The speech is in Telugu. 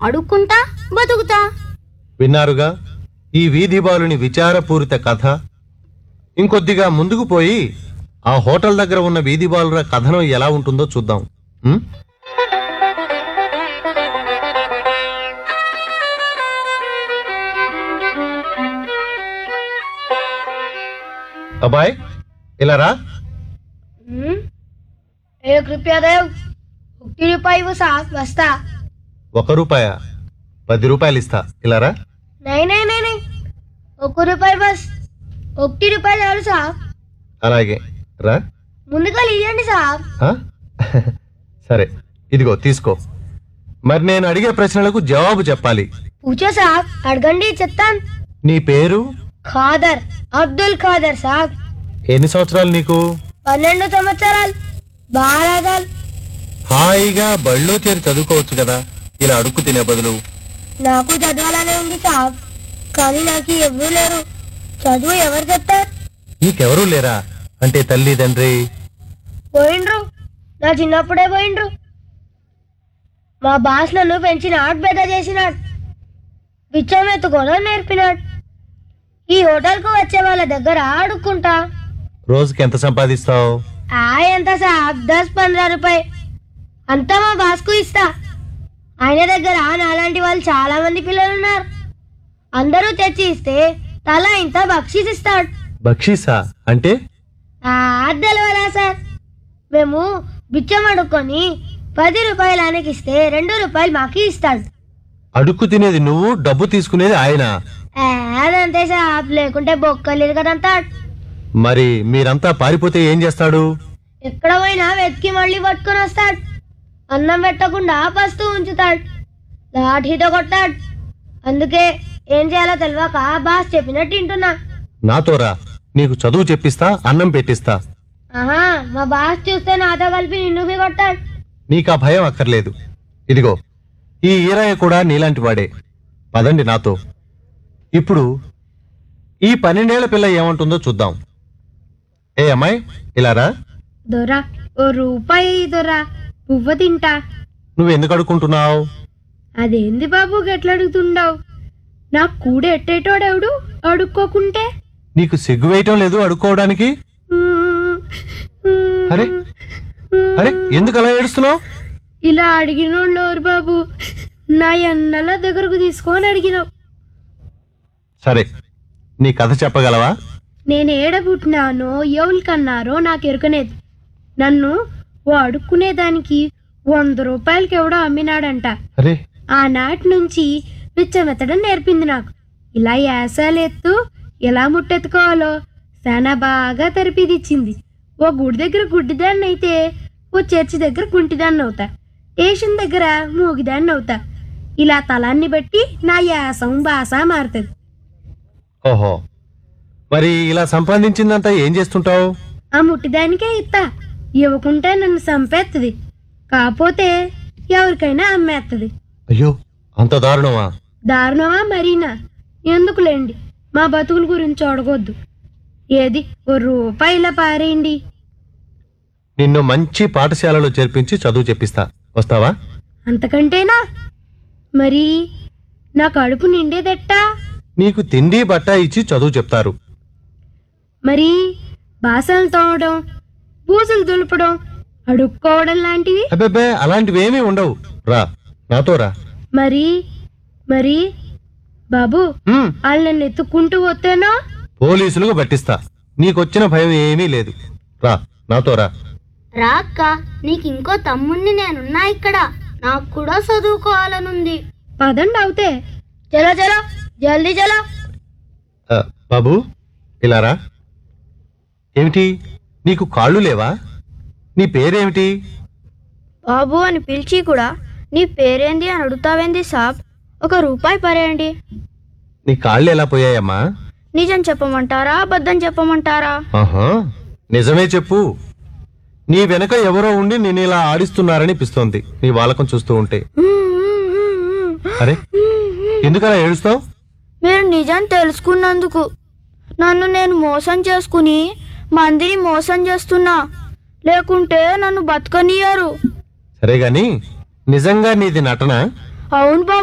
అడుక్కుంటా బతుకుతా విన్నారుగా ఈ వీధి బాలుని విచారపూరిత కథ ఇంకొద్దిగా ముందుకు పోయి ఆ హోటల్ దగ్గర ఉన్న వీధి బాలుర కథనం ఎలా ఉంటుందో చూద్దాం ఉం? అబ్బాయ్ ఇలా రా हम्म? एक रुपया दे ఒకటి రూపాయి ఇవ్వు సాబ్ వస్తా ఒక రూపాయ పది రూపాయలు ఇస్తా ఇలా రా నై నై నై నై ఒక్క రూపాయి బస్ ఒకటి రూపాయి చాలు సాబ్ అలాగే రా ముందుగా ఇవ్వండి సాబ్ ఆ? సరే ఇదిగో తీసుకో మరి నేను అడిగే ప్రశ్నలకు జవాబు చెప్పాలి పూచో సాబ్ అడగండి చెప్తాను నీ పేరు ఖాదర్ అబ్దుల్ ఖాదర్ సాబ్ ఎన్ని సంవత్సరాలు నీకు పన్నెండు సంవత్సరాలు బారాదాల్ హాయిగా బళ్ళో చేరి చదువుకోవచ్చు కదా ఇలా అడుక్కు తినే బదులు నాకు చదవాలనే ఉంది సాబ్ కానీ నాకు ఎవరు లేరు చదువు ఎవరు చెప్తారు నీకెవరూ లేరా అంటే తల్లి తండ్రి పోయిండ్రు నా చిన్నప్పుడే పోయిండ్రు మా బాస్ నన్ను పెంచినాడు పెద్ద చేసినాడు బిచ్చం ఎత్తుకోవడం నేర్పినాడు ఈ హోటల్కు వచ్చే వాళ్ళ దగ్గర అడుక్కుంటా రోజుకి ఎంత సంపాదిస్తావు ఆ ఎంత సాబ్ దస్ పంద్రా రూపాయి అంతా మా బాస్కు ఇస్తా ఆయన దగ్గర నాలాంటి వాళ్ళు చాలా మంది పిల్లలు ఉన్నారు అందరూ తెచ్చి ఇస్తే తల ఇంత బక్షీస్ ఇస్తాడు బక్షీసా అంటే ఆ తెలవదా సార్ మేము బిచ్చం అడుక్కొని పది రూపాయలు ఆయనకి ఇస్తే రెండు రూపాయలు మాకు ఇస్తాడు అడుక్కు తినేది నువ్వు డబ్బు తీసుకునేది ఆయన ఆ, అదంతే సార్ లేకుంటే బొక్కలేదు కదంతా మరి మీరంతా పారిపోతే ఏం చేస్తాడు ఎక్కడ పోయినా వెతికి మళ్ళీ పట్టుకొని వస్తాడు అన్నం పెట్టకుండా పస్తూ ఉంచుతాడు లాఠీతో కొట్టాడు అందుకే ఏం చేయాలో తెలియక బాస్ చెప్పినట్టు వింటున్నా నాతో రా నీకు చదువు చెప్పిస్తా అన్నం పెట్టిస్తా ఆహా మా బాస్ చూస్తే నాతో కలిపి నిన్ను బి కొట్టాడు నీకా భయం అక్కర్లేదు ఇదిగో ఈ ఈరయ్య కూడా నీలాంటి వాడే పదండి నాతో ఇప్పుడు ఈ పన్నెండేళ్ల పిల్ల ఏమంటుందో చూద్దాం ఏ అమ్మాయి ఇలా రా దొరా ఓ రూపాయి దొరా పువ్వు తింటా నువ్వు ఎందుకు అడుక్కుంటున్నావు అదేంది బాబు గట్ల అడుగుతుండవు నాకు కూడా ఎట్టేటోడెవడు అడుక్కోకుంటే నీకు సిగ్గు వేయటం లేదు అడుక్కోవడానికి అరే అరే ఎందుకు అలా ఏడుస్తున్నావు ఇలా అడిగినోళ్ళు ఎవరు బాబు నా ఎన్నెల దగ్గరకు తీసుకొని అడిగినావు సరే నీ కథ చెప్పగలవా నేను ఏడ పుట్టినానో ఎవరికన్నారో నాకు ఎరుకనేది నన్ను ఓ అడుక్కునేదానికి వంద రూపాయలకి ఎవడో అమ్మినాడంట అరే ఆనాటి నుంచి పిచ్చమెత్తడం నేర్పింది నాకు ఇలా యాసాలెత్తు ఎలా ముట్టెత్తుకోవాలో చాలా బాగా తెరిపిదిచ్చింది ఓ గుడి దగ్గర గుడ్డిదాన్ని అయితే ఓ చర్చి దగ్గర కుంటిదాన్ని అవుతా స్టేషన్ దగ్గర మూగిదాన్ని అవుతా ఇలా తలాన్ని బట్టి నా యాసం భాష మారుతుంది ఓహో మరి ఇలా సంపాదించిందంతా ఏం చేస్తుంటావు ఆ ముట్టిదానికే ఇత్తా ఇవ్వకుంటే నన్ను చంపేస్తుంది కాకపోతే ఎవరికైనా అమ్మేస్తుంది అయ్యో అంత దారుణమా దారుణమా మరీనా ఎందుకులేండి మా బతుకుల గురించి చూడగొద్దు ఏది ఓ రూపాయిలా పారేయండి నిన్ను మంచి పాఠశాలలో చేర్పించి చదువు చెప్పిస్తా వస్తావా అంతకంటేనా మరి నా కడుపు నిండేదెట్టా నీకు తిండి బట్ట ఇచ్చి చదువు చెప్తారు మరి బాసలు తోమడం బూసులు దులపడం అడుక్కోవడం లాంటివి అబ్బెబ్బే అలాంటివేమీ ఉండవు రా నాతో రా మరి మరి బాబు ఉమ్, వాళ్ళు నన్ను ఎత్తుక్కుంటూ వస్తేనా పోలీసులకు పట్టిస్తా నీకొచ్చిన భయం ఏమీ లేదు రా నాతో రా రా అక్క నీకు ఇంకో తమ్ముణ్ణి నేనున్నా ఇక్కడ నాకు కూడా చదువుకోవాలనుంది పదండి అవుతే చలో చలో జల్దీ చలో ఆ, బాబు ఇలా రా ఏమిటి నీకు కాళ్ళు లేవా నీ పేరేమిటి బాబు అని పిలిచి కూడా నీ పేరేంది అని అడుగుతావేంది సాబ్ ఒక రూపాయి పరేయండి నీ కాళ్ళు ఎలా పోయాయమ్మా నిజం చెప్పమంటారా అబద్ధం చెప్పమంటారా ఆహా నిజమే చెప్పు నీ వెనక ఎవరో ఉండి నేను ఇలా ఆడిస్తున్నారనిపిస్తోంది నీ వాలకం చూస్తూ ఉంటే అరే ఎందుకలా ఏడుస్తావు మీరు నిజం తెలుసుకున్నందుకు నన్ను నేను మోసం చేసుకుని మందిని మోసం చేస్తున్నా లేకుంటే నన్ను బతకనియరు సరే గాని నిజంగా నీది నటన అవును బాబు